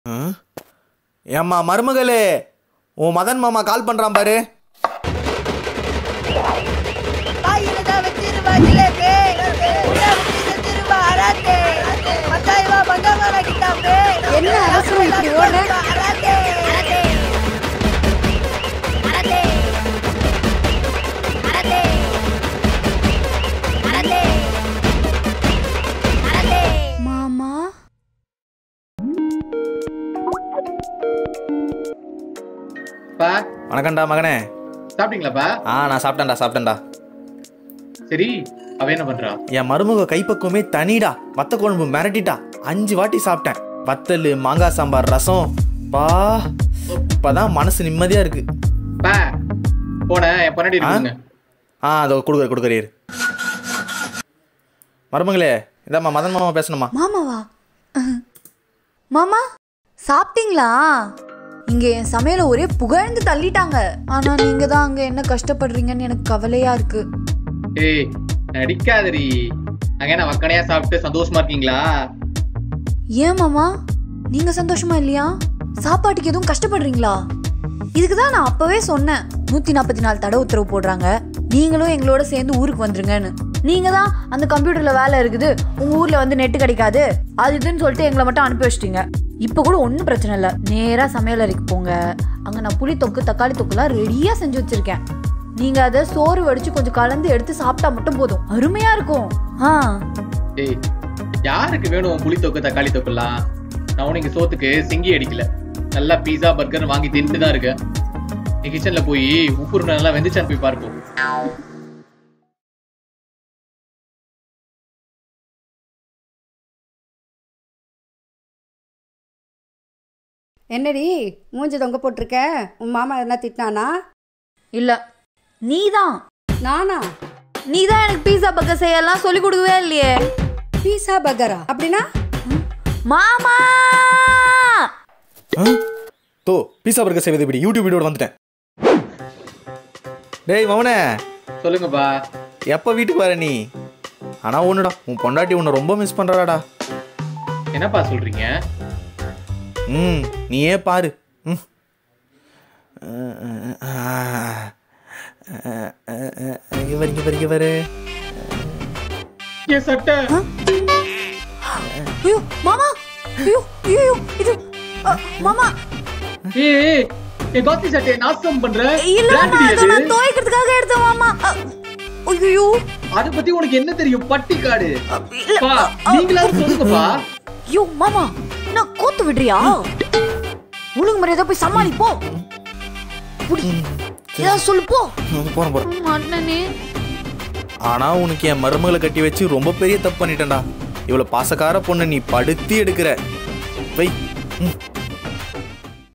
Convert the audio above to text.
ஏம்மா மருமகளே உன் மதன் மாமா கால் பண்றான் பாரு ஆயிரதா வச்சிருவா ஜிலேபி உள்ள வச்சிருவா அராத்தே பத்தாயிரம் ரூபாய் பங்கமான கிட்டாம்பே என்ன அவசரம் இப்படி ஓடுற? அராத்தே அராத்தே அராத்தே அராத்தே அராத்தே அராத்தே மாமா பா வணக்கம்டா மகனே சாப்பிட்டீங்களாப்பா ஆ நான் சாப்பிட்டேன்டா சாப்பிட்டேன்டா சரி அவ என்ன பண்றா என் மருமக கைப்பக்குவமே தனிடா வத்த குழம்பு மிரட்டிட்டா அஞ்சு வாட்டி சாப்பிட்டேன் வத்தல் மாங்காய் சாம்பார் ரசம் பா இப்பதான் மனசு நிம்மதியா இருக்கு பா போன என் பொன்னாடி இருக்குங்க ஆ அதோ கொடுக்குற கொடுக்குறீர் மருமகளே இதாம்மா மதன் மாமா பேசணுமா மாமாவா மாமா சாப்பிட்டீங்களா இங்க என் சமையல ஒரே புகழ்ந்து தள்ளிட்டாங்க ஆனா நீங்க தான் அங்க என்ன கஷ்டப்படுறீங்கன்னு எனக்கு கவலையா இருக்கு ஏய் நடிக்காதடி அங்க என்ன வக்கனையா சாப்பிட்டு சந்தோஷமா இருக்கீங்களா ஏன் மாமா நீங்க சந்தோஷமா இல்லையா சாப்பாட்டுக்கு எதுவும் கஷ்டப்படுறீங்களா இதுக்கு தான் நான் அப்பவே சொன்னேன் நூத்தி நாற்பத்தி நாலு தடை உத்தரவு போடுறாங்க நீங்களும் எங்களோட சேர்ந்து ஊருக்கு வந்துருங்கன்னு நீங்க தான் அந்த கம்ப்யூட்டர்ல வேலை இருக்குது உங்க ஊர்ல வந்து நெட்டு கிடைக்காது அது இதுன்னு சொல்லிட்டு எங்களை மட்டும் அனுப்பி வச்சிட்டீங்க இப்போ கூட ஒன்றும் பிரச்சனை இல்லை நேரா சமையல் அறைக்கு போங்க அங்க நான் புளி தொக்கு தக்காளி தொக்குலாம் ரெடியா செஞ்சு வச்சிருக்கேன் நீங்க அதை சோறு வடிச்சு கொஞ்சம் கலந்து எடுத்து சாப்பிட்டா மட்டும் போதும் அருமையா இருக்கும் ஆ ஏய் யாருக்கு வேணும் உன் புளி தொக்கு தக்காளி தொக்குலாம் நான் உனக்கு சோத்துக்கு சிங்கி அடிக்கல நல்லா பீஸா பர்கர் வாங்கி தின்ட்டு தான் இருக்கேன் நீ கிச்சன்ல போய் உப்பு நல்லா வெந்துச்சான்னு போய் பார்ப்போம் என்னடி மூஞ்சி தொங்க போட்டிருக்க உன் மாமா எதனா திட்டினானா இல்ல நீதான் நானா நீதான் எனக்கு பீஸா பர்கர் செய்யலாம் சொல்லி கொடுக்கவே இல்லையே பீஸா பர்கரா அப்படின்னா மாமா ஆ? தோ பீஸா பர்கர் செய்வது இப்படி யூடியூப் வீடியோட வந்துட்டேன் டேய் மவனே சொல்லுங்கப்பா எப்போ வீட்டுக்கு வர நீ ஆனா ஒண்ணுடா உன் பொண்டாட்டி உன்னை ரொம்ப மிஸ் பண்றாடா என்னப்பா சொல்றீங்க ம் நீயே பாரு ம் இங்க பாரு இங்க பாரு இங்க பாரு என் சட்டை ஐயோ மாமா ஐயோ ஐயோ இது அ, மாமா ஏய் என் காஸ்டி சட்டையை நாசம் பண்ற இல்ல Brand மாமா அதை இது. நான் துவைக்கிறதுக்காக எடுத்தேன் மாமா அ, ஐயோ அத பத்தி உனக்கு என்ன தெரியும் பட்டிக்காடு அ, இல்ல பா நீங்களாவது சொல்லுங்கப்பா ஐயோ மாமா நான் கூத்து விடுறியா ஒழுங்கு மரியாதை போய் சமாளி போ புடி ஏதாவது சொல்லு போ போறேன் போறேன் மாட்டனே ஆனா உனக்கு என் மருமகளை கட்டி வச்சு ரொம்ப பெரிய தப்பு பண்ணிட்டேன்டா இவ்வளவு பாசக்கார பொண்ணு நீ படுத்தி எடுக்கிற வை ம்